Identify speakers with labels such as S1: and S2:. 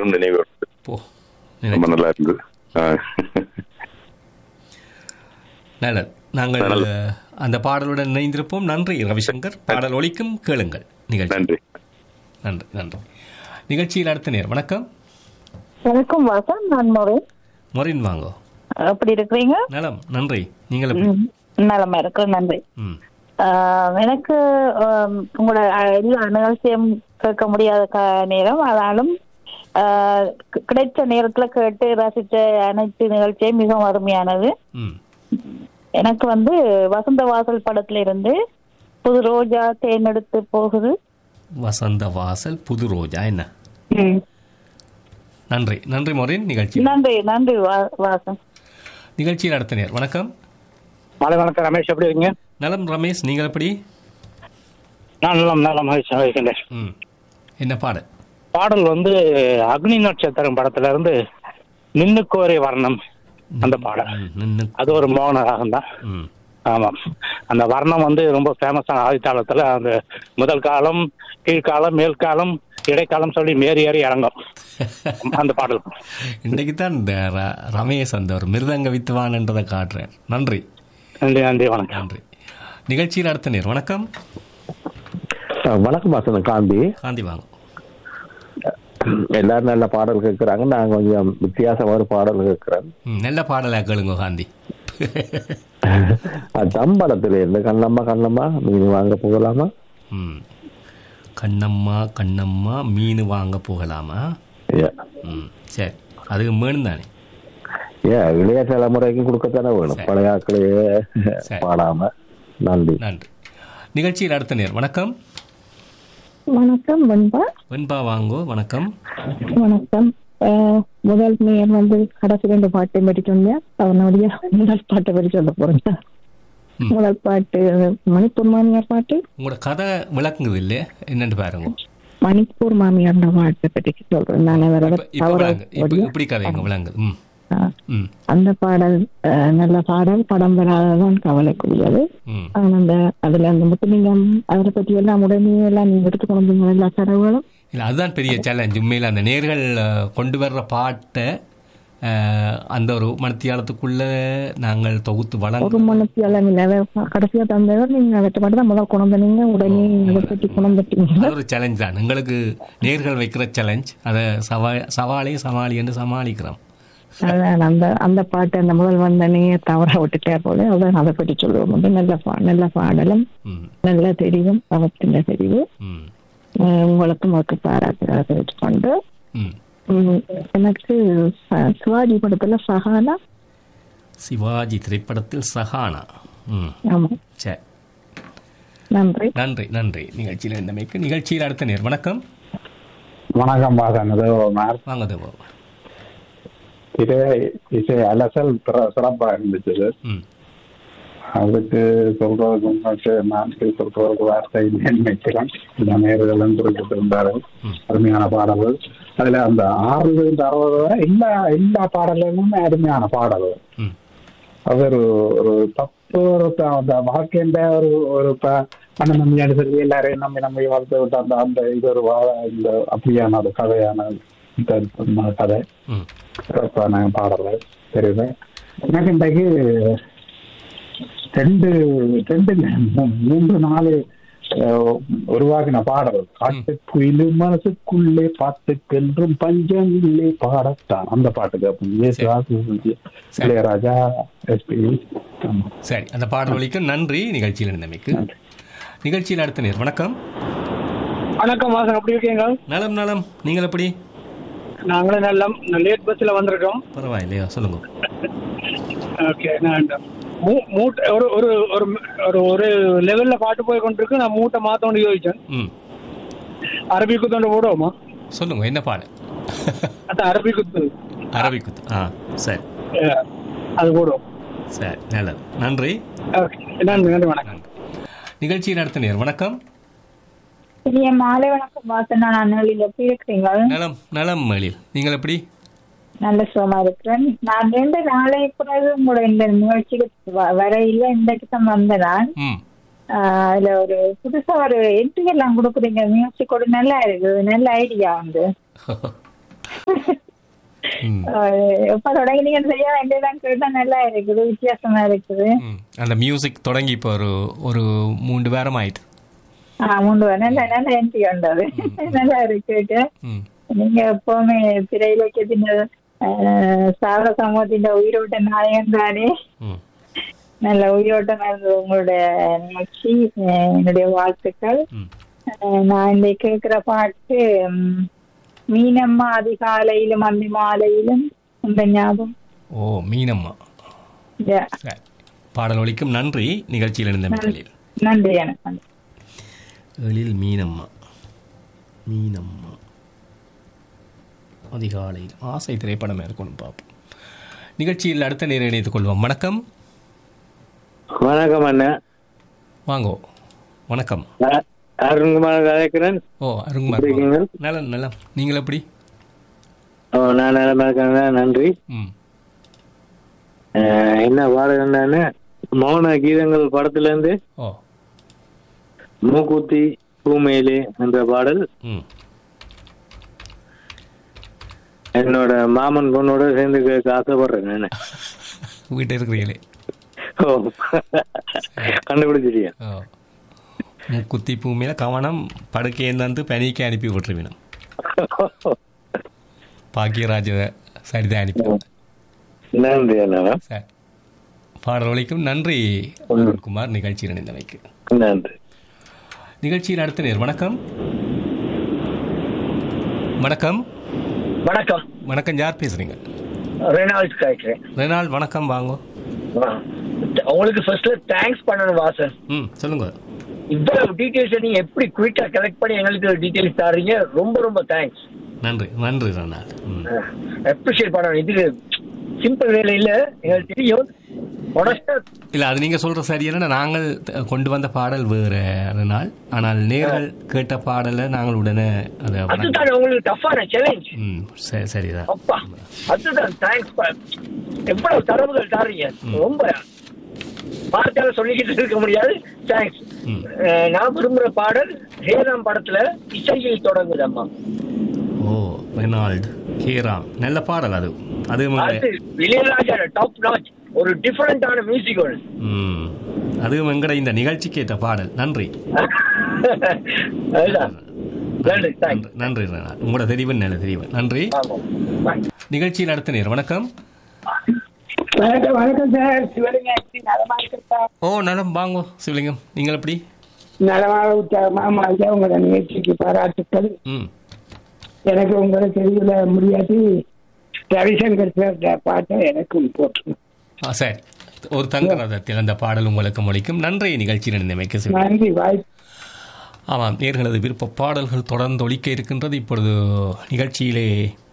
S1: இன்னும் நினைவு வருது.
S2: போ
S1: ரொம்ப நல்லா இருந்தது ஆ.
S2: நல்லது நாங்கள் அஹ், அந்த பாடலுடன் இணைந்திருப்போம் நன்றி ரவிசங்கர் பாடல் ஒலிக்கும் கேளுங்கள் நிகழ்ச்சி
S1: நன்றி
S2: நன்றி நன்றி நிகழ்ச்சியில் அடுத்த நேர் வணக்கம்
S3: வணக்கம் வாசன் நான் மொழி
S2: மொரின் வாங்கோ
S3: எப்படி இருக்கிறீங்க
S2: நலம் நன்றி நீங்கள் எப்படி?
S3: ம், நலமா இருக்கிறேன் நன்றி
S2: ம்
S3: ஆஹ், எனக்கு ஆம், உங்களோட அஹ், எல்லா நிகழ்ச்சியும் கேட்க முடியாத க- நேரம் ஆனாலும் ஆஹ், கி- கிடைச்ச நேரத்துல கேட்டு ரசித்த அனைத்து நிகழ்ச்சியும் மிகவும் அருமையானது
S2: ம்
S3: எனக்கு வந்து வசந்த வாசல் படத்துல இருந்து புது ரோஜா தேர்ந்தெடுத்து போகுது
S2: வசந்த வாசல் புது ரோஜா என்ன
S3: ம்.
S2: நன்றி நன்றி மொரின் நிகழ்ச்சி
S3: நன்றி நன்றி வா- வாசன்
S2: நிகழ்ச்சியில் அடுத்த நேர் வணக்கம்
S4: மாலை வணக்கம் ரமேஷ் எப்படி இருக்கீங்க
S2: நலம் ரமேஷ் நீங்கள் எப்படி
S4: நான் நல்லா நல்லா மகிழ்ச்சியாக இருக்கின்றேன்
S2: ம் என்ன பாடு
S4: பாடல் வந்து அக்னி நட்சத்திரம் படத்துல இருந்து நின்னு கோரி வர்ணம் அந்த பாடல்
S2: ம், நின்னு
S4: அது ஒரு மோகன ராகம் தான்
S2: ம்
S4: ஆமாம் அந்த வர்ணம் வந்து ரொம்ப ஃபேமஸான ஆதித்தாளத்துல அந்த முதல் காலம் கீழ்காலம் மேல்காலம் இடைக்காலம் சொல்லி மேறி ஏறி இறங்கும் அந்த பாடல்
S2: இன்றைக்கு தான் இந்த ர- ரமேஷ் அந்த ஒரு மிருதங்க வித்துவான்ன்றதை காட்டுறேன் நன்றி
S4: நன்றி நன்றி வணக்கம்
S2: நன்றி நிகழ்ச்சியில் அடுத்த நேர் வணக்கம்
S5: வணக்கம் வாசன் காந்தி
S2: காந்தி வாங்க
S5: எல்லாரும் நல்ல பாடல் கேட்கறாங்க நான் கொஞ்சம் வித்தியாசமான பாடல் கேட்கிறேன்
S2: ம், நல்ல பாடலா கேளுங்க காந்தி
S5: அது தம்பலத்துல இருந்து கண்ணம்மா கண்ணம்மா மீன் வாங்க போகலாமா
S2: ம் கண்ணம்மா கண்ணம்மா மீன் வாங்க போகலாமா
S5: ஏ
S2: ம் சரி அதுக்கு மேலும் தானே
S5: ஏ இளைய தலைமுறைக்கும் கொடுக்கத்தானே வேணும்
S2: சரி.
S5: பழைய ஆட்களையே
S2: சரி.
S5: பாடாம நன்றி
S2: நன்றி நிகழ்ச்சியில் அடுத்த நேர் வணக்கம்
S3: வணக்கம் வெண்பா
S2: வெண்பா வாங்கோ வணக்கம்
S3: வணக்கம் அஹ், முதல் நேர் வந்து கடைசி ரெண்டு பாட்டு படிக்கோங்க அவனுடைய முதல் பாட்டை படி சொல்ல போறேங்க
S2: ம்.
S3: முதல் பாட்டு மணிப்பூர் மாமியார் பாட்டு
S2: உங்களோட கதை விளக்குங்குது இல்லையே என்னன்னு பாருங்க
S3: மணிப்பூர் மாமியார் பாட்டை பற்றி சொல்றேன் நான் அவரோட
S2: இப்ப- இப்ப
S3: தவற
S2: விளங்கு இப்ப இப்படி கதைங்க விளங்குது ம்
S3: அஹ்,
S2: ம்
S3: அந்த பாடல் அஹ், நல்ல பாடல் படம் வராததான் கவலைக்குரியது
S2: ம்
S3: ஆனா அந்த அதுல அந்த முத்துலிங்கம் அதை பத்தி எல்லாம் உடனே எல்லாம் நீங்க எடுத்து கொண்டு வந்தீங்க எல்லா கடவுளும்
S2: இல்லை அதுதான் பெரிய சேலஞ்ச் உண்மையில் அந்த நேர்கள் அஹ், கொண்டு வர்ற பாட்டை அஹ், அந்த ஒரு மணித்தியாலத்துக்குள்ள நாங்கள் தொகுத்து
S3: ஒரு
S2: வழங்க
S3: மனத்தி எல்லாம் இல்ல அதை கடைசியா தந்தவர் நீங்க அதை பாட்டு தான் முதல் கொண்டு வந்தீங்க உடனே அதை பற்றி கொண்டு வந்துட்டீங்க
S2: அது ஒரு சேலஞ்ச் தான் எங்களுக்கு நேர்கள் வைக்கிற சேலஞ்ச் அதை சவா சவாலே சமாளி என்று சமாளிக்கிறோம்
S3: அதான் அந்த அந்த பாட்டு அந்த முதல் வந்தனே தவற விட்டுட்டே போல அதான் அதை பற்றி சொல்லுவோம் வந்து நல்ல பா நல்ல பாடலும்
S2: ம்
S3: நல்ல தெரிவும் அவத்தின் தெரிவு
S2: ம்
S3: அஹ் உங்களுக்கும் அவருக்கு பாராட்டுகளை தெரிவித்துக்கொண்டு
S2: ம்
S3: உம், எனக்கு ச- சிவாஜி படத்துல சகானா
S2: சிவாஜி திரைப்படத்தில் சஹானா ம்
S3: ஆமா
S2: சரி
S3: நன்றி
S2: நன்றி நன்றி நிகழ்ச்சியில் இருந்தமைக்கு நிகழ்ச்சியில் அடுத்த நேர் வணக்கம்
S4: வணக்கம் வாசன் இது மார்
S2: வாங்க தேவோ
S4: இசை இசை அலசல் பிற- சிறப்பா இருந்துச்சு
S2: ம்
S4: அதுக்கு சொல்றதுக்கு முன்னாடி நான் சொல்றதுக்கு வார்த்தை இல்லைன்னு நினைக்கிறேன் இந்த நேர்களும் குறிப்பிட்டு இருந்தார்கள்
S2: ம்.
S4: அருமையான பாடல்கள் அதுல அந்த ஆறுல இருந்து அறுபது வரை எல்லா எல்லா பாடல்களுமே அருமையான பாடல்கள்
S2: ம்
S4: அது ஒரு ஒரு தப்பு ஒரு த- அந்த வாழ்க்கைன்ற ஒரு ஒரு ப- அண்ணன் நம்பியாண்டு சொல்லி எல்லாரையும் நம்பி நம்பி வளர்த்து விட்ட அந்த அந்த இது ஒரு வா- இந்த அப்படியான ஒரு கதையான இந்த கதை
S2: ம்
S4: சிறப்பான பாடல்கள் தெரியுது எனக்கு இன்றைக்கு ரெண்டு ரெண்டு இல்ல, மூ- மூன்று நாலு அஹ், உருவாக்கின பாடல் காட்டுக்குயிலு மனசுக்குள்ளே பாட்டுக்கென்றும் பஞ்சம் இல்லை பாடத்தான் அந்த பாட்டு கேட்போம் ஏசுதாஸ், இளையராஜா எஸ்பி
S2: சரி அந்த பாடல் ஒலிக்கு நன்றி நிகழ்ச்சியில் இருந்தமைக்கு நிகழ்ச்சியில் அடுத்த நேர் வணக்கம்
S6: வணக்கம் வாசன் எப்படி இருக்கீங்க
S2: நலம் நலம் நீங்கள் எப்படி
S6: நாங்களும் நல்ல லேட் பஸ்ல வந்திருக்கோம்
S2: பரவாயில்லையா சொல்லுங்க
S6: ஓகே நான் மூ- மூட்டை ஒரு ஒரு ஒரு ஒரு ஒரு லெவல்ல பாட்டு போய் கொண்டிருக்கு நான் மூட்டை மாத்தோண்டு யோசிச்சேன்
S2: ம்
S6: அரபி குத்தோண்டு போடுவோமா
S2: சொல்லுங்க என்ன பாடு
S6: அந்த அரபி குத்து
S2: அரபிக்குத்து ஆ சரி
S6: அஹ், அது போடுவோம்
S2: சரி நல்லது நன்றி
S6: ஓகே நன்றி நன்றி வணக்கம்
S2: நன்றி நிகழ்ச்சியில் அடுத்த நேர் வணக்கம்
S3: பெரிய மாலை வணக்கம் வாசனா நான் எப்படி இருக்கிறீங்க
S2: நலம் நலம் மகளிர் நீங்கள் எப்படி
S3: நல்ல சுகமா இருக்கிறேன் நான் ரெண்டு நாளை பிறகு உங்களோட இந்த நிகழ்ச்சிக்கு வ- வர இல்லை இன்றைக்கு தான் வந்தேன் நான்
S2: ம்
S3: ஆஹ் அதுல ஒரு புதுசா ஒரு என்ட்ரி எல்லாம் கொடுக்குறீங்க மியூசிக் கூட நல்லா இருக்குது நல்ல ஐடியா வந்து
S2: ம்.
S3: அஹ், எப்ப தொடங்கினீங்கன்னு சரியா எல்லாம் கேட்டா நல்லா இருக்குது வித்தியாசமா இருக்குது
S2: ம். அந்த மியூசிக் தொடங்கி இப்போ ஒரு ஒரு மூன்று வாரம் ஆயிட்டு
S3: ஆஹ் மூன்று வரை நல்ல நல்ல என்ட்ரி வந்தது நல்லா இருக்கு கேட்க
S2: ம்
S3: நீங்க எப்பவுமே திரை இலக்கியத்தின் அஹ், சார சமூகத்தின் உயிரோட்ட நாயகன் தானே
S2: ம்
S3: நல்ல உயிரோட்டம் இருந்தது உங்களுடைய நிகழ்ச்சி அஹ், என்னுடைய வாழ்த்துக்கள்
S2: ம்
S3: அஹ், நான் இந்த கேட்கிற பாட்டு ம், மீனம்மா அதிகாலையிலும் அந்தி மாலையிலும் இந்த ஞாபகம்
S2: ஓ மீனம்மா
S3: Yeah.
S2: சரி பாடல் ஒலிக்கும் நன்றி நிகழ்ச்சியில் இருந்த மக்களில்
S3: நன்றி எனக்கு
S2: எழில் மீனம்மா மீனம்மா அதிகாலையில் ஆசை திரைப்படம் இருக்கணும் பார்ப்போம் நிகழ்ச்சியில் அடுத்த நேரம் இணைத்துக் கொள்வோம் வணக்கம்
S7: வணக்கம் அண்ணா
S2: வாங்கோ வணக்கம்
S7: அ- அருண்குமார் கலைக்கிறேன்
S2: ஓ அருண்குமார்
S7: இருக்கீங்க?
S2: நலம் நலம் நீங்கள் எப்படி
S7: ஓ நான் நிலமா இருக்கேன் நன்றி
S2: ம்
S7: அஹ், என்ன பாடுகிறேன்னு மௌன கீதங்கள் படத்துல இருந்து
S2: ஓ
S7: மூக்குத்தி பூமேலி என்ற பாடல்
S2: ம்
S7: என்னோட மாமன் பொண்ணோட சேர்ந்து கேட்க ஆசைப்படுறேன் நான்
S2: வீட்டில் இருக்கிறீங்களே
S7: ஓ கண்டுபிடிச்சிருக்கேன்
S2: ஓ முக்குத்தி பூமியில கவனம் படுக்கையேந்து பனிக்கு அனுப்பி விட்டுருவினும் பாக்கியராஜ சரிதான் அனுப்பி
S7: நன்றி அண்ணா
S2: சரி பாடல் ஒலிக்கும் நன்றி குமார் நிகழ்ச்சியில் இணைந்தமைக்கு
S7: நன்றி
S2: நிகழ்ச்சியில் அடுத்த நேர் வணக்கம் வணக்கம்
S6: வணக்கம்
S2: வணக்கம் யார் பேசுறீங்க
S6: ரெனால்ட் கேட்கிறேன்
S2: ரெனால்ட் வணக்கம் வாங்கோ
S6: உங்களுக்கு ஃபர்ஸ்ட்ல தேங்க்ஸ் பண்ணணும் வாசன்
S2: ம் சொல்லுங்க
S6: இவ்வளவு டீடைல்ஸ் நீங்க எப்படி குயிக்கா கலெக்ட் பண்ணி எங்களுக்கு டீடைல்ஸ் தர்றீங்க ரொம்ப ரொம்ப தேங்க்ஸ்
S2: நன்றி நன்றி ரெனால்ட் ம்
S6: அப்ரிஷியேட் பண்ணணும் இதுக்கு சிம்பிள் வேலை இல்ல எங்களுக்கு தெரியும் honest-ஆ
S2: இல்ல அது நீங்க சொல்ற சரி என்னன்னா நாங்கள் த- கொண்டு வந்த பாடல் வேற ரெனால் ஆனால் நேர்கள் கேட்ட பாடலை நாங்கள் உடனே அதை வணங்க-
S6: அதுதான் உங்களுக்கு டஃப்பான சேலஞ்ச்
S2: ம் சரி சரிதான்
S6: அப்பா அதுதான் தேங்க்ஸ் எவ்வளவு தரவுகள் தாரீங்க ரொம்ப வார்த்தையால சொல்லிக்கிட்டு இருக்க முடியாது தேங்க்ஸ்
S2: ம்.
S6: நான் விரும்புற பாடல் ஹேராம் படத்துல இசையில் தொடங்குது அம்மா
S2: ஓ ரெனால்டு ஹீராம் நல்ல பாடல் அது அது
S6: அது இளையராஜா டாப் நாச் ஒரு டிஃபரெண்டான மியூசிக் ஒன்று
S2: ம் அதுவும் எங்கட இந்த நிகழ்ச்சிக்கு ஏற்ற பாடல் நன்றி
S6: அதுதான் நன்றி தேங்க்ஸ்
S2: நன்றி நன்றி ரெனால்ட் உங்களோட தெரிவு நல்ல தெரிவு நன்றி
S6: ஆமாம் Bye.
S2: நிகழ்ச்சியில் அடுத்த நேர் வணக்கம்
S8: வணக்கம் வணக்கம் சார் சிவலிங்கம் நலமா இருக்கா
S2: ஓ நலம் வாங்கோ சிவலிங்கம் நீங்கள் எப்படி
S8: நலமாக உற்சாகமாக ஐயா உங்களோட நிகழ்ச்சிக்கு பாராட்டுக்கள்
S2: ம்
S8: எனக்கு உங்களை தெரியல முடியாது ரவிசங்கர் சார் பாட்டை எனக்கும் போட்டு
S2: ஆ சரி ஒரு தங்க ரதத்தில் அந்த பாடல் உங்களுக்கு மொழிக்கும் நன்றி நிகழ்ச்சியில் இணைந்தமைக்கு சிவலிங்கம்
S8: நன்றி வாய்ப்பு
S2: ஆமாம் நேர்களது விருப்ப பாடல்கள் தொடர்ந்து ஒலிக்க இருக்கின்றது இப்பொழுது நிகழ்ச்சியிலே